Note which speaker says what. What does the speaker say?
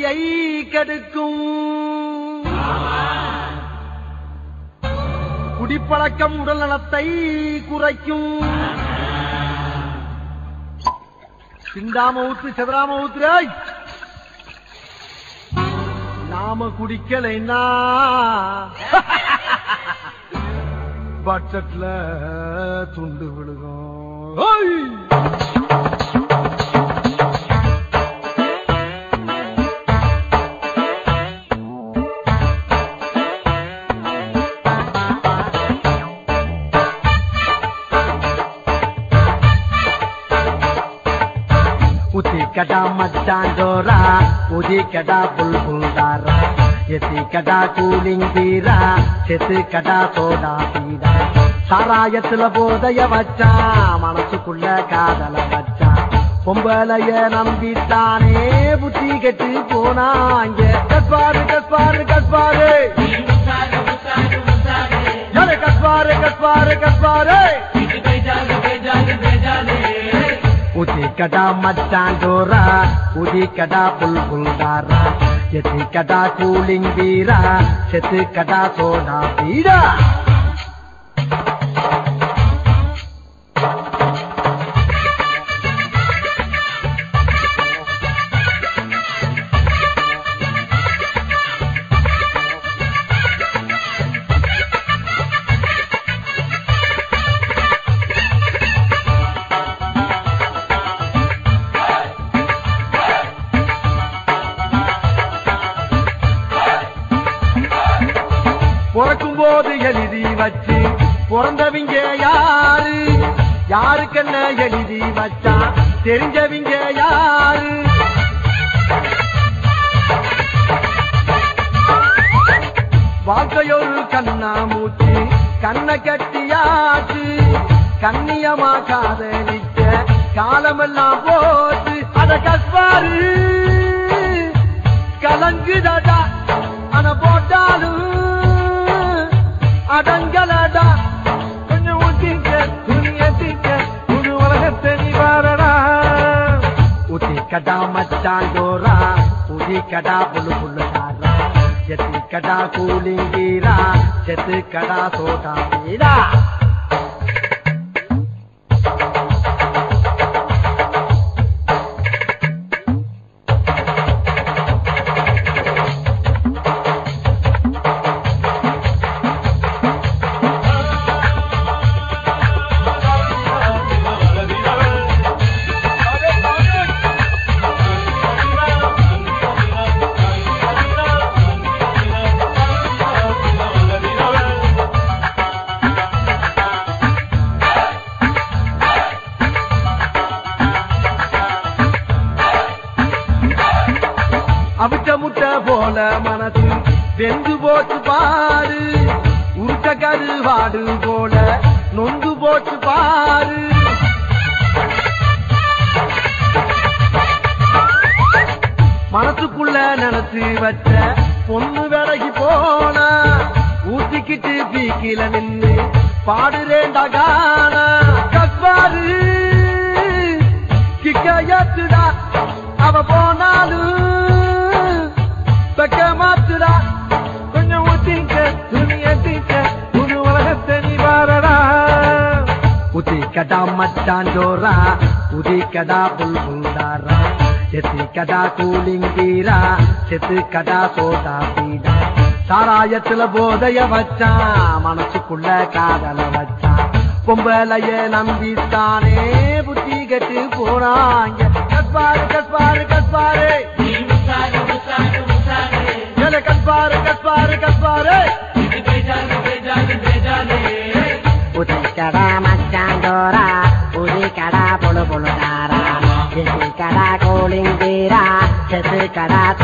Speaker 1: புத்தியை கெடுக்கும் குடிப்பழக்கம் உடல் நலத்தை குறைக்கும் சிந்தாம ஊத்து செதறாம ஊத்துறாய் நாம குடிக்கலைன்னா பட்ஜெட்ல துண்டு விழுகும் ஓய்! உதிக்கடா மச்சான் ஜோரா உதிக்கடா புல் புல்தாரா எத்திக்கடா கூலிங் பீரா செத்துக்கடா சோடா பீரா சாராயத்துல போதைய வச்சா மனசுக்குள்ள காதல வச்சா பொம்பளைய நம்பித்தானே புத்தி கெட்டு போனாங்க கஸ்பாரு கஸ்பாரு கஸ்பாரு யாரு கஸ்பாரு கஸ்பாரு கஸ்பாரு உதிக்கடா மச்சான் ஜோரா உதிக்கடா புல் புல்தாரா எத்திக்கடா கூலிங் பீரா செத்துக்கடா சோடா பீரா பிறக்கும் போது எழுதி வச்சு பிறந்தவங்க யாரு யாருக்கென்ன எழுதி வச்சா தெரிஞ்சவங்க யாரு வாழ்க்கையொரு கண்ணா மூச்சு கண்ணை கட்டியாச்சு கண்ணியமா காதலிக்க காலமெல்லாம் போச்சு அத கஸ்பாரு கலங்குதடா அத போட்டாலும் அடங்கலடா கொஞ்சம் ஊத்திக்க துணி எத்திக்க புது உலகத்தை நீ பாரடா உத்திக்கடா மச்சான் ஜோரா உதிக்கடா புல்லு புல்லு தாரா எத்திக்கடா கூலிங்கீரா செத்துக்கடா சோடா வீரா அவிச்ச முட்டை போல மனசு வெந்து போச்சு பாரு உருட்ட கருவாடு போல நொந்து போச்சு பாரு மனசுக்குள்ள நினைச்சு வச்ச பொண்ணு விலகி போனா ஊத்திக்கிட்டு பீக்கில நின்னு பாடுறேண்டா கானா கஸ்வாரு கிக்கையத்துடா அவ போனாலும் பெக்க மாத்துடா கொஞ்சம் ஊத்திக்க துணி எத்திக்க புது உலகத்தை நீ பாரடா உதிக்கடா மச்சான் ஜோரா உதிக்கடா புல் புல்தாரா எத்திக்கடா கூலிங் பீரா செத்துக்கடா சோடா பீடா சாராயத்துல போதைய வச்சா மனசுக்குள்ள காதல வச்சா பொம்பளைய நம்பித்தானே புத்தி கெட்டு போனாங்க கஸ்பாரு கஸ்பாரு கஸ்பாரு ஏல கஸ்பாரு கஸ்பாரு கஸ்பாரு
Speaker 2: உதிக்கடா மச்சாண்டோரா உதிக்கடா பொழு பொழுதாரா எதிக்கடா கோலிங் பீரா செத்துக்கடா